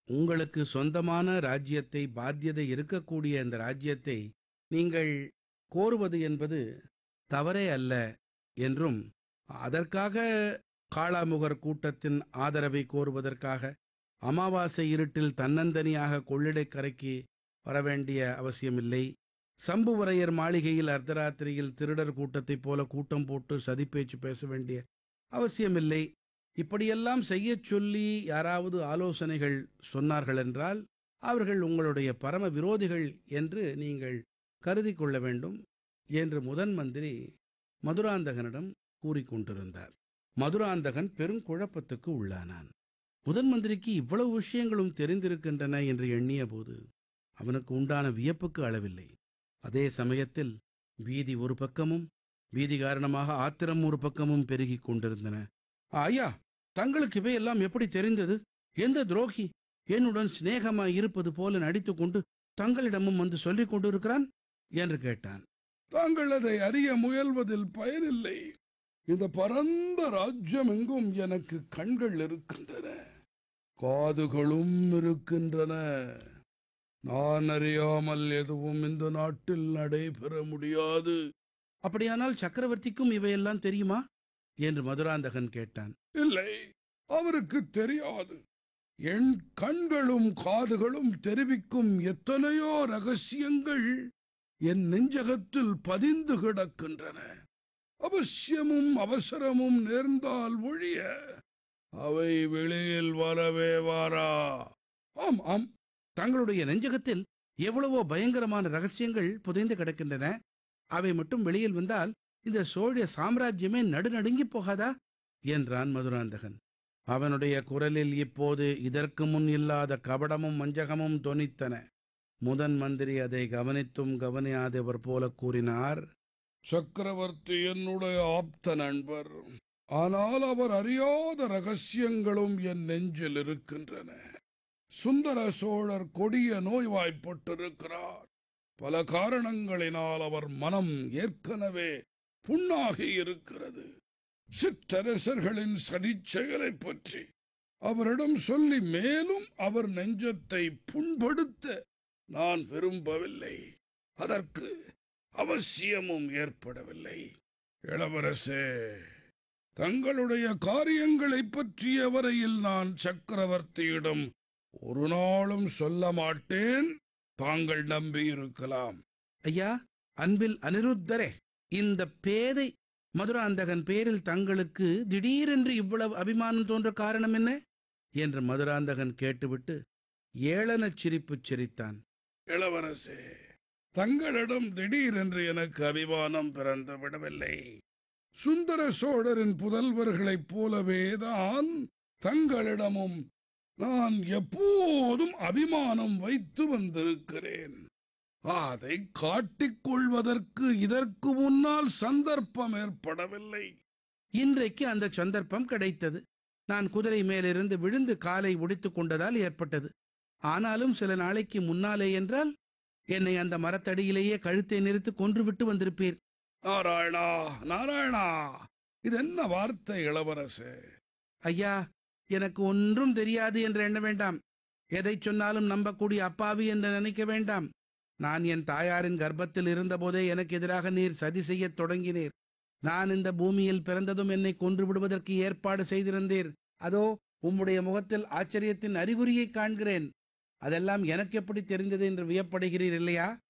உங்களுக்கு சொந்தமான ராஜ்யத்தை பாத்தியதை இருக்கக்கூடிய இந்த ராஜ்யத்தை நீங்கள் கோருவது என்பது தவறே அல்ல என்றும் அதற்காக காளாமுகர் கூட்டத்தின் ஆதரவை கோருவதற்காக அமாவாசை இருட்டில் தன்னந்தனியாக கொள்ளிடக்கரைக்கு வரவேண்டிய அவசியமில்லை சம்புவரையர் மாளிகையில் அர்த்தராத்திரியில் திருடர் கூட்டத்தைப் போல கூட்டம் போட்டு சதிப்பேச்சு பேச வேண்டிய அவசியமில்லை இப்படியெல்லாம் செய்யச் சொல்லி யாராவது ஆலோசனைகள் சொன்னார்கள் என்றால் அவர்கள் உங்களுடைய பரம விரோதிகள் என்று நீங்கள் கருதி கொள்ள வேண்டும் என்று முதன் மந்திரி மதுராந்தகனிடம் கூறிக்கொண்டிருந்தார் மதுராந்தகன் பெருங்குழப்பத்துக்கு உள்ளானான் முதன் மந்திரிக்கு இவ்வளவு விஷயங்களும் தெரிந்திருக்கின்றன என்று எண்ணிய போது அவனுக்கு உண்டான வியப்புக்கு அளவில்லை அதே சமயத்தில் பீதி ஒரு பக்கமும் பீதி காரணமாக ஆத்திரம் ஒரு பக்கமும் பெருகிக் கொண்டிருந்தன ஐயா தங்களுக்கு இவையெல்லாம் எப்படி தெரிந்தது எந்த துரோகி என்னுடன் சிநேகமாய் இருப்பது போல நடித்துக்கொண்டு தங்களிடமும் வந்து சொல்லிக் கொண்டிருக்கிறான் என்று கேட்டான் தாங்கள் அதை அறிய முயல்வதில் பயனில்லை இந்த பரந்த ராஜ்யம் எங்கும் எனக்கு கண்கள் இருக்கின்றன காதுகளும் இருக்கின்றன நான் அறியாமல் எதுவும் இந்த நாட்டில் நடைபெற முடியாது அப்படியானால் சக்கரவர்த்திக்கும் இவையெல்லாம் தெரியுமா என்று மதுராந்தகன் கேட்டான் இல்லை அவருக்கு தெரியாது என் கண்களும் காதுகளும் தெரிவிக்கும் எத்தனையோ ரகசியங்கள் என் நெஞ்சகத்தில் பதிந்து கிடக்கின்றன அவசியமும் அவசரமும் நேர்ந்தால் ஒழிய அவை வெளியில் வரவே வாரா ஆம் ஆம் தங்களுடைய நெஞ்சகத்தில் எவ்வளவோ பயங்கரமான ரகசியங்கள் புதைந்து கிடக்கின்றன அவை மட்டும் வெளியில் வந்தால் இந்த சோழ சாம்ராஜ்யமே நடுநடுங்கி போகாதா என்றான் மதுராந்தகன் அவனுடைய குரலில் இப்போது இதற்கு முன் இல்லாத கபடமும் வஞ்சகமும் தொனித்தன முதன் மந்திரி அதை கவனித்தும் கவனியாதவர் போல கூறினார் சக்கரவர்த்தி என்னுடைய ஆப்த நண்பர் ஆனால் அவர் அறியாத ரகசியங்களும் என் நெஞ்சில் இருக்கின்றன சுந்தர சோழர் கொடிய நோய்வாய்ப்பட்டிருக்கிறார் பல காரணங்களினால் அவர் மனம் ஏற்கனவே புண்ணாகி இருக்கிறது சிற்றரசர்களின் சதிச்செயலைப் பற்றி அவரிடம் சொல்லி மேலும் அவர் நெஞ்சத்தை புண்படுத்த நான் விரும்பவில்லை அதற்கு அவசியமும் ஏற்படவில்லை இளவரசே தங்களுடைய காரியங்களைப் பற்றிய வரையில் நான் சக்கரவர்த்தியிடம் ஒரு நாளும் சொல்ல மாட்டேன் தாங்கள் நம்பியிருக்கலாம் ஐயா அன்பில் அனிருத்தரே இந்த பேதை மதுராந்தகன் பேரில் தங்களுக்கு திடீரென்று இவ்வளவு அபிமானம் தோன்ற காரணம் என்ன என்று மதுராந்தகன் கேட்டுவிட்டு ஏளனச் சிரிப்புச் சிரித்தான் இளவரசே தங்களிடம் திடீரென்று எனக்கு அபிமானம் பிறந்து விடவில்லை சுந்தர சோழரின் புதல்வர்களைப் போலவேதான் தங்களிடமும் நான் எப்போதும் அபிமானம் வைத்து வந்திருக்கிறேன் அதை காட்டிக் கொள்வதற்கு இதற்கு முன்னால் சந்தர்ப்பம் ஏற்படவில்லை இன்றைக்கு அந்த சந்தர்ப்பம் கிடைத்தது நான் குதிரை மேலிருந்து விழுந்து காலை ஒடித்துக் கொண்டதால் ஏற்பட்டது ஆனாலும் சில நாளைக்கு முன்னாலே என்றால் என்னை அந்த மரத்தடியிலேயே கழுத்தை நிறுத்து கொன்றுவிட்டு வந்திருப்பீர் நாராயணா நாராயணா இது என்ன வார்த்தை இளவரசே ஐயா எனக்கு ஒன்றும் தெரியாது என்று எண்ண வேண்டாம் எதை சொன்னாலும் நம்பக்கூடிய அப்பாவி என்று நினைக்க வேண்டாம் நான் என் தாயாரின் கர்ப்பத்தில் இருந்தபோதே எனக்கு எதிராக நீர் சதி செய்யத் தொடங்கினீர் நான் இந்த பூமியில் பிறந்ததும் என்னை கொன்று விடுவதற்கு ஏற்பாடு செய்திருந்தீர் அதோ உம்முடைய முகத்தில் ஆச்சரியத்தின் அறிகுறியை காண்கிறேன் அதெல்லாம் எனக்கு எப்படி தெரிந்தது என்று வியப்படுகிறீர் இல்லையா